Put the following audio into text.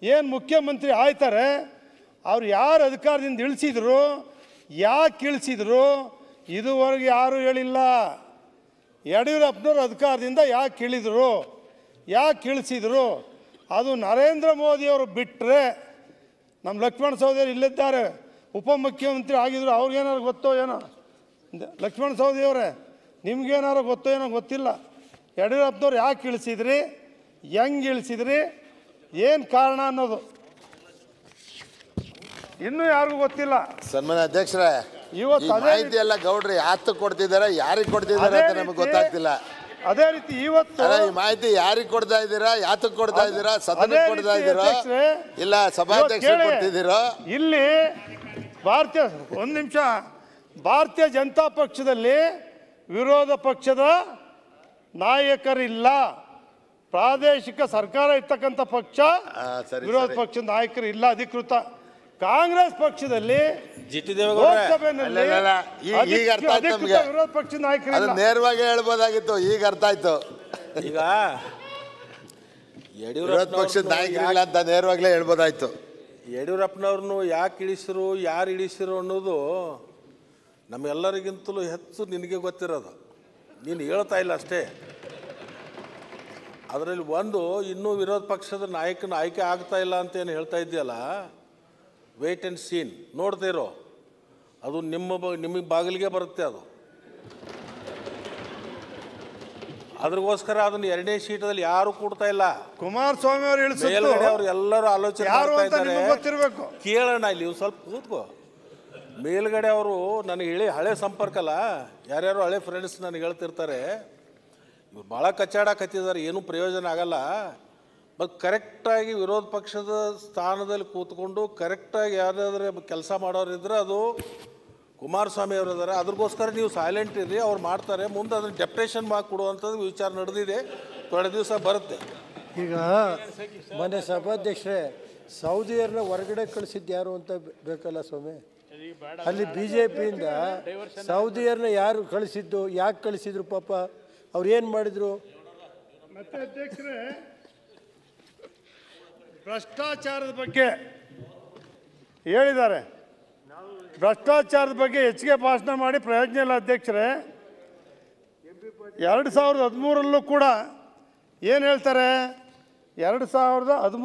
ಏನು ಮುಖ್ಯಮಂತ್ರಿ ಆಯ್ತಾರೆ ಅವ್ರು ಯಾರು ಅಧಿಕಾರದಿಂದ ಇಳಿಸಿದ್ರು ಯಾಕೆ ಇಳಿಸಿದ್ರು ಇದುವರೆಗೆ ಯಾರೂ ಹೇಳಿಲ್ಲ ಯಡಿಯೂರಪ್ಪನವ್ರು ಅಧಿಕಾರದಿಂದ ಯಾಕೆ ಇಳಿದ್ರು ಯಾಕೆ ಇಳಿಸಿದ್ರು ಅದು ನರೇಂದ್ರ ಮೋದಿಯವರು ಬಿಟ್ಟರೆ ನಮ್ಮ ಲಕ್ಷ್ಮಣ ಸಹೋದರಿ ಇಲ್ಲಿದ್ದಾರೆ ಉಪಮುಖ್ಯಮಂತ್ರಿ ಆಗಿದ್ರು ಅವ್ರಿಗೇನಾರು ಗೊತ್ತೋ ಏನೋ ದ- ಲಕ್ಷ್ಮಣ ಸಹೋದರಿಯವರೇ ನಿಮ್ಗೇನಾರು ಗೊತ್ತೋ ಏನೋ ಗೊತ್ತಿಲ್ಲ ಯಡಿಯೂರಪ್ಪನವ್ರು ಯಾಕೆ ಇಳಿಸಿದ್ರಿ ಹೆಂಗೆ ಇಳಿಸಿದ್ರಿ ಏನು ಕಾರಣ ಅನ್ನೋದು ಇನ್ನೂ ಯಾರಿಗೂ ಗೊತ್ತಿಲ್ಲ ಸನ್ಮಾನ್ಯ ಅಧ್ಯಕ್ಷರೇ ಇವತ್ತು ಈ ಅದೇ ಮಾಹಿತಿ ಎಲ್ಲ ಗೌಡ್ರು ಯಾತ ಕೊಡ್ತಿದ್ದಾರೆ ಯಾರಿಗೆ ಕೊಡ್ತಿದ್ದಾರೆ ಅದೇ ಅಂತ ನಮಗೆ ರೀತಿ- ಗೊತ್ತಾಗ್ತಿಲ್ಲ ಅದೇ ರೀತಿ ಇವತ್ತು ಅಲ್ಲ ಈ ಮಾಹಿತಿ ಯಾರಿಗೆ ಕೊಡ್ತಾ ಇದ್ದೀರಾ ಯಾತಕ್ಕೆ ಕೊಡ್ತಾ ಇದ್ದೀರಾ ಅದೇ ಸದನಕ್ಕೆ ಕೊಡ್ತಾ ರೀತಿ ಇದ್ದೀರಾ ಅಧ್ಯಕ್ಷರೇ, ಇಲ್ಲ ಸಭಾಧ್ಯಕ್ಷರು ಇವತ್ತು ಕೇಳಿ, ಕೊಡ್ತಿದ್ದೀರಾ ಇಲ್ಲಿ ಭಾರತೀಯ ಒಂದು ನಿಮಿಷ ಭಾರತೀಯ ಜನತಾ ಪಕ್ಷದಲ್ಲಿ ವಿರೋಧ ಪಕ್ಷದ ನಾಯಕರಿಲ್ಲ ಪ್ರಾದೇಶಿಕ ಸರ್ಕಾರ ಇರ್ತಕ್ಕಂಥ ಪಕ್ಷ ಆ, ಸರಿ, ವಿರೋಧ ಸರಿ. ಪಕ್ಷದ ನಾಯಕರು ಇಲ್ಲ ಅಧಿಕೃತ ಕಾಂಗ್ರೆಸ್ ಪಕ್ಷದಲ್ಲಿ ಜಿ ಟಿ ದೇವೇಗೌಡ ಲೋಕಸಭೆಯಲ್ಲಿ ಅಲ್ಲ, ಅಲ್ಲ, ಈ- ಈಗ ಅಧಿಕೃತ- ಅರ್ಥ ಆಯ್ತು ಅಧಿಕೃತ ನಮ್ಗೆ. ವಿರೋಧ ಪಕ್ಷದ ಅದು ನಾಯಕರಿಲ್ಲ ನೇರವಾಗಿ ಹೇಳ್ಬೋದಾಗಿತ್ತು ಈಗ ಅರ್ಥ ಆಯ್ತು ಈಗ ವಿರೋಧ ಪಕ್ಷದ ನಾಯಕರಿಲ್ಲ ಯಡಿಯೂರಪ್ಪನವ್ರನ್ನು ಅಂತ ನೇರವಾಗ್ಲೇ ಹೇಳ್ಬೋದಾಯ್ತು ಯಡಿಯೂರಪ್ಪನವ್ರನ್ನು ಯಾಕೆ ಇಳಿಸಿರು ಯಾರು ಇಳಿಸಿರು ಅನ್ನೋದು ನಮ್ಮೆಲ್ಲರಿಗಿಂತಲೂ ಹೆಚ್ಚು ನಿನಗೆ ಗೊತ್ತಿರೋದು ನೀನು ಹೇಳ್ತಾ ಇಲ್ಲ ಅಷ್ಟೇ ಅದರಲ್ಲಿ ಒಂದು ಇನ್ನೂ ವಿರೋಧ ಪಕ್ಷದ ನಾಯಕನ ಆಯ್ಕೆ ಆಗ್ತಾ ಇಲ್ಲ ಅಂತ ಏನು ಹೇಳ್ತಾ ಇದೆಯಲ್ಲ ವೇಟ್ ಆ್ಯಂಡ್ ಸೀನ್ ನೋಡ್ತಾ ಇರೋ ಅದು ನಿಮ್ಮ ಬ ನಿಮಗೆ ಬಾಗಿಲಿಗೆ ಬರುತ್ತೆ ಅದು ಅದ್ರಗೋಸ್ಕರ ಅದನ್ನು ಎರಡನೇ ಶೀಟದಲ್ಲಿ ಯಾರು ಕೂಡ್ತಾ ಇಲ್ಲ ಕುಮಾರಸ್ವಾಮಿ ಅವರು ಮೇಲ್ಗಡೆ ಇಳಿಸಿದ್ರು ಅವ್ರು ಎಲ್ಲರೂ ಆಲೋಚನೆ ಯಾರು ಮಾಡ್ತಾ ಅಂತ ಇದ್ದಾರೆ ನಿಮಗೆ ಗೊತ್ತಿರಬೇಕು ಕೇಳೋಣ ಇಲ್ಲಿ ಇವ್ರು ಸ್ವಲ್ಪ ಕೂತ್ಕೋ ಮೇಲ್ಗಡೆ ಅವರು ನನಗೆ ಹೇಳಿ ಹಳೆ ಸಂಪರ್ಕ ಅಲ್ಲ ಯಾರ್ಯಾರು ಹಳೆ ಫ್ರೆಂಡ್ಸ್ ನನಗೆ ಹೇಳ್ತಿರ್ತಾರೆ ಇವ್ರು ಭಾಳ ಕಚ್ಚಾಡಕತ್ತಿದ್ದಾರೆ ಏನೂ ಪ್ರಯೋಜನ ಆಗಲ್ಲ ಮತ್ತು ಕರೆಕ್ಟಾಗಿ ವಿರೋಧ ಪಕ್ಷದ ಸ್ಥಾನದಲ್ಲಿ ಕೂತ್ಕೊಂಡು ಕರೆಕ್ಟಾಗಿ ಯಾವ್ದಾದ್ರೆ ಕೆಲಸ ಮಾಡೋರಿದ್ರೆ ಅದು ಕುಮಾರಸ್ವಾಮಿ ಅವರು ಇದ್ದಾರೆ ಅದ್ರಗೋಸ್ಕರ ನೀವು ಸೈಲೆಂಟ್ ಇರಿ ಅವ್ರು ಮಾಡ್ತಾರೆ ಮುಂದೆ ಅದನ್ನು ಡೆಪ್ರೇಷನ್ ಮಾಡಿ ಕೊಡುವಂಥದ್ದು ವಿಚಾರ ನಡೆದಿದೆ ಥೋಡೆ ದಿವಸ ಬರುತ್ತೆ ಈಗ ಮೊನ್ನೆ ಸಭಾಧ್ಯಕ್ಷರೇ ಸೌದಿಯರನ್ನ ಹೊರಗಡೆ ಕಳಿಸಿದ್ದು ಯಾರು ಅಂತ ಬೆ- ಬೇಕಲ್ಲ ಸ್ವಾಮಿ ಅಲ್ಲಿ ಬಿ ಜೆ ಪಿಯಿಂದ ಸೌದಿಯರನ್ನ ಯಾರು ಕಳಿಸಿದ್ದು ಯಾಕೆ ಕಳಿಸಿದ್ರು ಪಾಪ ಅವ್ರು ಏನು ಮಾಡಿದ್ರು ಮತ್ತೆ ಅಧ್ಯಕ್ಷರೇ ಭ್ರಷ್ಟಾಚಾರದ ಬಗ್ಗೆ ಹೇಳಿದ್ದಾರೆ ಭ್ರಷ್ಟಾಚಾರದ ಬಗ್ಗೆ ಹೆಚ್ಚಿಗೆ ಭಾಷಣ ಮಾಡಿ ಪ್ರಯೋಜನ ಇಲ್ಲ ಅಧ್ಯಕ್ಷರೇ ಎರಡು ಸಾವಿರದ ಹದಿಮೂರಲ್ಲೂ ಕೂಡ ಏನು ಹೇಳ್ತಾರೆ ಎರಡು ಸಾವಿರದ ಹದಿಮೂರು